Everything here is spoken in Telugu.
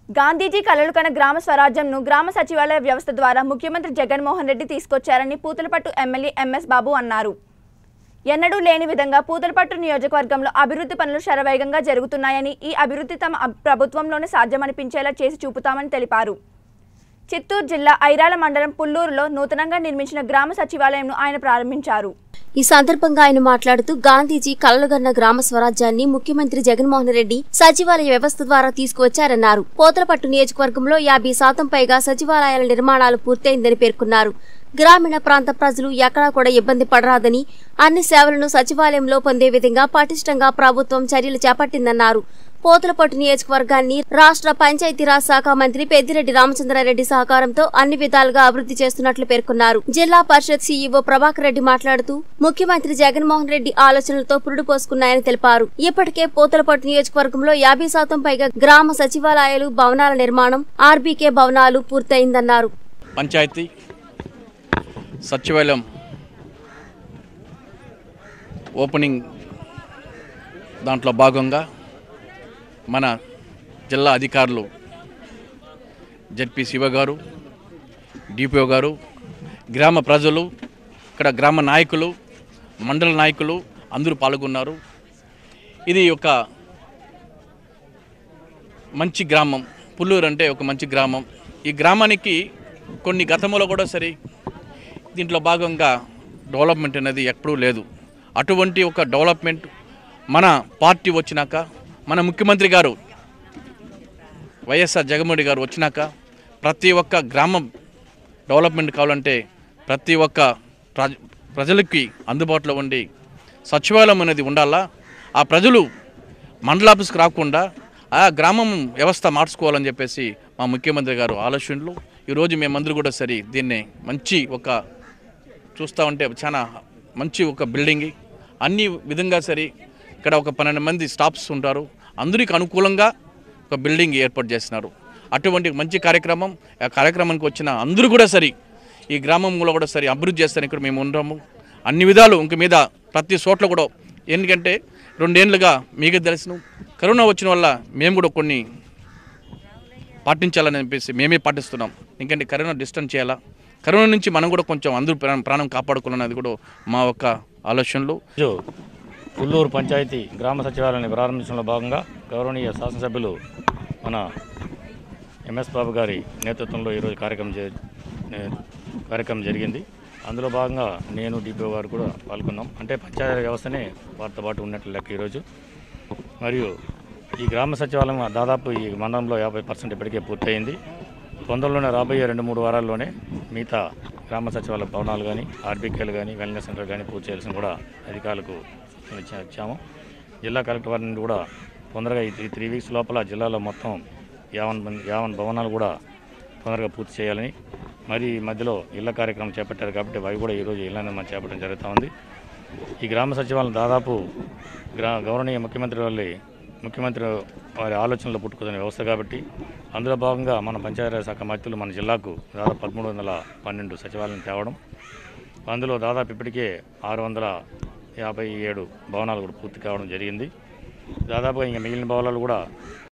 గాంధీజీ కలలు కన్న గ్రామ స్వరాజ్యంను గ్రామ సచివాలయ వ్యవస్థ ద్వారా ముఖ్యమంత్రి జగన్మోహన్ రెడ్డి తీసుకొచ్చారని పూతలపట్టు ఎమ్మెల్యే ఎంఎస్ బాబు అన్నారు ఎన్నడూ లేని విధంగా పూతలపట్టు నియోజకవర్గంలో అభివృద్ధి పనులు శరవేగంగా జరుగుతున్నాయని ఈ అభివృద్ధి తమ అబ్- ప్రభుత్వంలోనే సాధ్యమనిపించేలా చేసి చూపుతామని తెలిపారు చిత్తూరు జిల్లా ఐరాల మండలం పుల్లూరులో నూతనంగా నిర్మించిన గ్రామ సచివాలయంను ఆయన ప్రారంభించారు ఈ సందర్భంగా ఆయన మాట్లాడుతూ గాంధీజీ కలలుగన్న గ్రామ స్వరాజ్యాన్ని ముఖ్యమంత్రి జగన్మోహన్ రెడ్డి సచివాలయ వ్యవస్థ ద్వారా తీసుకువచ్చారన్నారు పోతలపట్టు నియోజకవర్గంలో యాభై శాతం పైగా సచివాలయాల నిర్మాణాలు పూర్తయిందని పేర్కొన్నారు గ్రామీణ ప్రాంత ప్రజలు ఎక్కడా కూడా ఇబ్బంది పడరాదని అన్ని సేవలను సచివాలయంలో పొందే విధంగా పటిష్టంగా ప్రభుత్వం చర్యలు చేపట్టిందన్నారు పోతలపట్టు నియోజకవర్గాన్ని రాష్ట్ర పంచాయతీరాజ్ శాఖ మంత్రి పెద్దిరెడ్డి రామచంద్రారెడ్డి సహకారంతో అన్ని విధాలుగా అభివృద్ధి చేస్తున్నట్లు పేర్కొన్నారు జిల్లా పరిషత్ సీఈఓ ప్రభాకర్ రెడ్డి మాట్లాడుతూ ముఖ్యమంత్రి జగన్మోహన్ రెడ్డి ఆలోచనలతో పురుడు పోసుకున్నాయని తెలిపారు ఇప్పటికే పోతలపట్టు నియోజకవర్గంలో యాభై శాతం పైగా గ్రామ సచివాలయాలు భవనాల నిర్మాణం ఆర్బీకే భవనాలు పూర్తయిందన్నారు పంచాయతీ సచివాలయం ఓపెనింగ్ దాంట్లో భాగంగా మన జిల్లా అధికారులు జడ్పీ శివ గారు డిపిఓ గారు గ్రామ ప్రజలు ఇక్కడ గ్రామ నాయకులు మండల నాయకులు అందరూ పాల్గొన్నారు ఇది ఒక మంచి గ్రామం పుల్లూరు అంటే ఒక మంచి గ్రామం ఈ గ్రామానికి కొన్ని గతంలో కూడా సరే దీంట్లో భాగంగా డెవలప్మెంట్ అనేది ఎప్పుడూ లేదు అటువంటి ఒక డెవలప్మెంట్ మన పార్టీ వచ్చినాక మన ముఖ్యమంత్రి గారు వైఎస్ఆర్ జగన్మోహన్ గారు వచ్చినాక ప్రతి ఒక్క గ్రామం డెవలప్మెంట్ కావాలంటే ప్రతి ఒక్క ప్రజ ప్రజలకి అందుబాటులో ఉండి సచివాలయం అనేది ఉండాలా ఆ ప్రజలు మండల ఆఫీస్కి రాకుండా ఆ గ్రామం వ్యవస్థ మార్చుకోవాలని చెప్పేసి మా ముఖ్యమంత్రి గారు ఆలోచనలు ఈరోజు మేమందరూ కూడా సరే దీన్ని మంచి ఒక చూస్తూ ఉంటే చాలా మంచి ఒక బిల్డింగ్ అన్ని విధంగా సరే ఇక్కడ ఒక పన్నెండు మంది స్టాఫ్స్ ఉంటారు అందరికి అనుకూలంగా ఒక బిల్డింగ్ ఏర్పాటు చేస్తున్నారు అటువంటి మంచి కార్యక్రమం ఆ కార్యక్రమానికి వచ్చిన అందరూ కూడా సరే ఈ గ్రామంలో కూడా సరే అభివృద్ధి చేస్తాను ఇక్కడ మేము ఉంటాము అన్ని విధాలు ఇంక మీద ప్రతి చోట్ల కూడా ఎందుకంటే రెండేళ్లుగా మీకు తెలిసిన కరోనా వచ్చిన వల్ల మేము కూడా కొన్ని పాటించాలని చెప్పేసి మేమే పాటిస్తున్నాం ఎందుకంటే కరోనా డిస్టెన్స్ చేయాలా కరోనా నుంచి మనం కూడా కొంచెం అందరూ ప్రాణం ప్రాణం కాపాడుకోవాలన్నది కూడా మా యొక్క ఆలోచనలు ఈరోజు పుల్లూరు పంచాయతీ గ్రామ సచివాలయాన్ని ప్రారంభించడంలో భాగంగా గౌరవనీయ శాసనసభ్యులు మన ఎంఎస్ బాబు గారి నేతృత్వంలో ఈరోజు కార్యక్రమం జరి నే- కార్యక్రమం జరిగింది అందులో భాగంగా నేను డిపిఓ గారు కూడా పాల్గొన్నాం అంటే పంచాయతీ వ్యవస్థనే వారితో పాటు ఉన్నట్లు లెక్క ఈరోజు మరియు ఈ గ్రామ సచివాలయం దాదాపు ఈ మండలంలో యాభై పర్సెంట్ ఇప్పటికే పూర్తయింది తొందరలోనే రాబోయే రెండు మూడు వారాల్లోనే మిగతా గ్రామ సచివాలయ భవనాలు కానీ ఆర్బీకేలు కానీ వెల్నెస్ సెంటర్ కానీ పూర్తి చేయాల్సిన కూడా అధికారులకు సూచనలు ఇచ్చా- ఇచ్చాము జిల్లా కలెక్టర్ వారి నుండి కూడా తొందరగా ఈ త్రీ వీక్స్ లోపల జిల్లాలో మొత్తం యావన్ మంది యావన్ భవనాలు కూడా తొందరగా పూర్తి చేయాలని మరి ఈ మధ్యలో ఇళ్ల కార్యక్రమం చేపట్టారు కాబట్టి అవి కూడా ఈరోజు ఇళ్ల నిర్మాణం చేపట్టడం జరుగుతూ ఉంది ఈ గ్రామ సచివాలయం దాదాపు గ్రా గౌరవనీయ ముఖ్యమంత్రి వాళ్ళ ముఖ్యమంత్రి వారి ఆలోచనలో పుట్టుకున్న వ్యవస్థ కాబట్టి అందులో భాగంగా మన పంచాయతీరాజ్ శాఖ మంత్రులు మన జిల్లాకు దాదాపు పదమూడు వందల పన్నెండు సచివాలయం తేవడం అందులో దాదాపు ఇప్పటికే ఆరు వందల యాభై ఏడు భవనాలు కూడా పూర్తి కావడం జరిగింది దాదాపుగా ఇంకా మిగిలిన భవనాలు కూడా